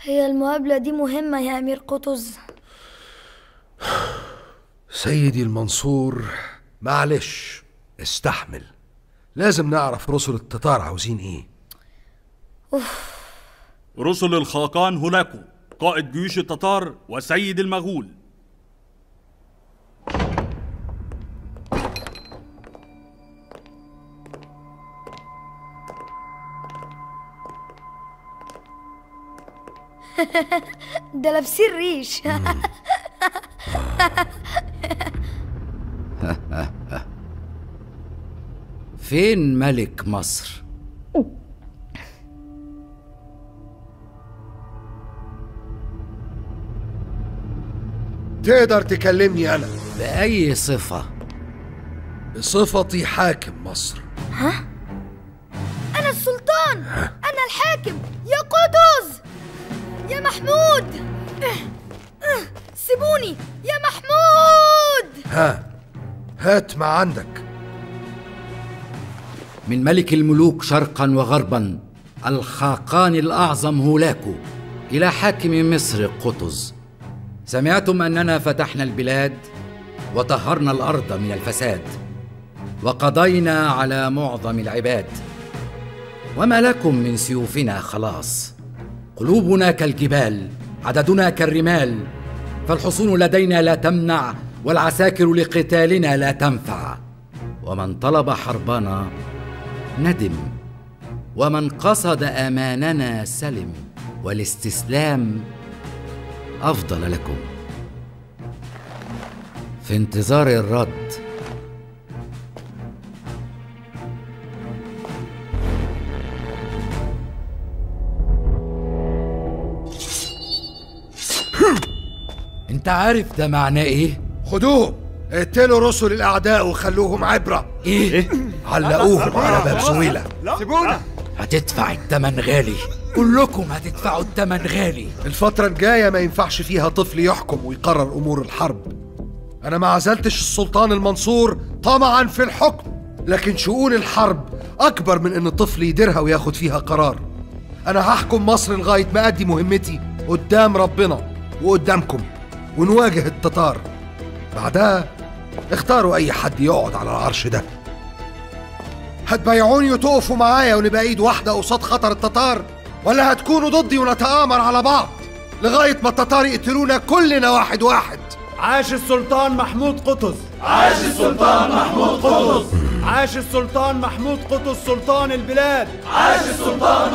هي المقابلة دي مهمة يا أمير قطز سيدي المنصور معلش استحمل لازم نعرف رسل التتار عاوزين ايه رسل الخاقان هولاكو قائد جيوش التتار وسيد المغول ده لابسين ريش فين ملك مصر تقدر تكلمني انا بأي صفة بصفتي حاكم مصر أنا السلطان أنا الحاكم يا قطز يا محمود سيبوني يا محمود ها هات ما عندك من ملك الملوك شرقا وغربا الخاقان الأعظم هولاكو إلى حاكم مصر قطز سمعتم أننا فتحنا البلاد وطهرنا الأرض من الفساد وقضينا على معظم العباد وما لكم من سيوفنا خلاص قلوبنا كالجبال عددنا كالرمال فالحصون لدينا لا تمنع والعساكر لقتالنا لا تنفع ومن طلب حربنا ندم ومن قصد اماننا سلم والاستسلام افضل لكم في انتظار الرد انت عارف ده معناه ايه خدوهم اقتلوا رسل الاعداء وخلوهم عبره ايه علقوهم على باب زويله سيبونا هتدفع التمن غالي كلكم هتدفعوا التمن غالي الفترة الجاية ما ينفعش فيها طفل يحكم ويقرر أمور الحرب أنا ما عزلتش السلطان المنصور طمعا في الحكم لكن شؤون الحرب أكبر من إن طفل يديرها وياخد فيها قرار أنا هحكم مصر لغاية ما أدي مهمتي قدام ربنا وقدامكم ونواجه التتار بعدها اختاروا أي حد يقعد على العرش ده هتبايعوني وتقفوا معايا ونبقى ايد واحدة قصاد خطر التتار ولا هتكونوا ضدي ونتآمر على بعض لغاية ما التتار يقتلونا كلنا واحد واحد عاش السلطان محمود قطز عاش السلطان محمود قطز عاش السلطان محمود قطز سلطان البلاد عاش السلطان